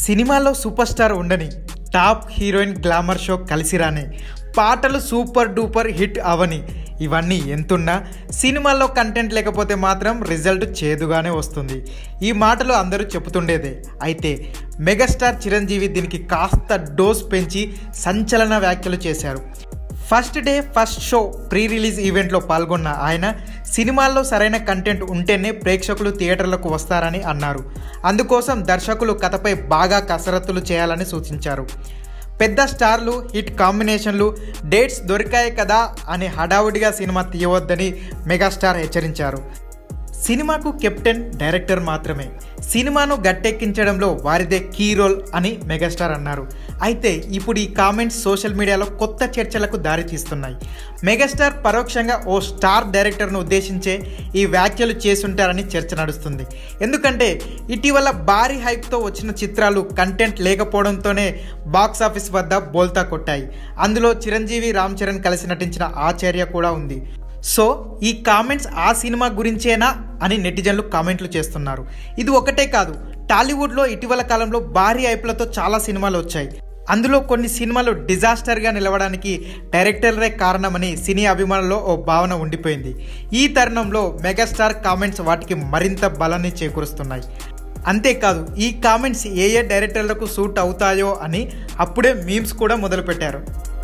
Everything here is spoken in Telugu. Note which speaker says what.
Speaker 1: సినిమాలో సూపర్ స్టార్ ఉండని టాప్ హీరోయిన్ గ్లామర్ షో కలిసి రాని పాటలు సూపర్ డూపర్ హిట్ అవని ఇవన్నీ ఎంతున్నా సినిమాల్లో కంటెంట్ లేకపోతే మాత్రం రిజల్ట్ చేదుగానే వస్తుంది ఈ మాటలు అందరూ చెబుతుండేదే అయితే మెగాస్టార్ చిరంజీవి దీనికి కాస్త డోస్ పెంచి సంచలన వ్యాఖ్యలు చేశారు first day first show pre release ఈవెంట్లో పాల్గొన్న ఆయన సినిమాల్లో సరైన కంటెంట్ ఉంటేనే ప్రేక్షకులు థియేటర్లకు వస్తారని అన్నారు అందుకోసం దర్శకులు కథపై బాగా కసరత్తులు చేయాలని సూచించారు పెద్ద స్టార్లు హిట్ కాంబినేషన్లు డేట్స్ దొరికాయి కదా అని హడావుడిగా సినిమా తీయవద్దని మెగాస్టార్ హెచ్చరించారు సినిమాకు కెప్టెన్ డైరెక్టర్ మాత్రమే సినిమాను గట్టెక్కించడంలో వారిదే కీ రోల్ అని మెగాస్టార్ అన్నారు అయితే ఇప్పుడు ఈ కామెంట్స్ సోషల్ మీడియాలో కొత్త చర్చలకు దారితీస్తున్నాయి మెగాస్టార్ పరోక్షంగా ఓ స్టార్ డైరెక్టర్ను ఉద్దేశించే ఈ వ్యాఖ్యలు చేసుంటారని చర్చ నడుస్తుంది ఎందుకంటే ఇటీవల భారీ హైప్తో వచ్చిన చిత్రాలు కంటెంట్ లేకపోవడంతోనే బాక్స్ ఆఫీస్ వద్ద బోల్తా కొట్టాయి అందులో చిరంజీవి రామ్ చరణ్ కలిసి నటించిన ఆచార్య కూడా ఉంది సో ఈ కామెంట్స్ ఆ సినిమా గురించేనా అని నెటిజన్లు కామెంట్లు చేస్తున్నారు ఇది ఒకటే కాదు టాలీవుడ్లో ఇటీవల కాలంలో భారీ ఐపులతో చాలా సినిమాలు వచ్చాయి అందులో కొన్ని సినిమాలు డిజాస్టర్గా నిలవడానికి డైరెక్టర్లే కారణమని సినీ అభిమానుల్లో ఓ భావన ఉండిపోయింది ఈ తరుణంలో మెగాస్టార్ కామెంట్స్ వాటికి మరింత బలాన్ని చేకూరుస్తున్నాయి అంతేకాదు ఈ కామెంట్స్ ఏ ఏ డైరెక్టర్లకు సూట్ అవుతాయో అని అప్పుడే మీమ్స్ కూడా మొదలుపెట్టారు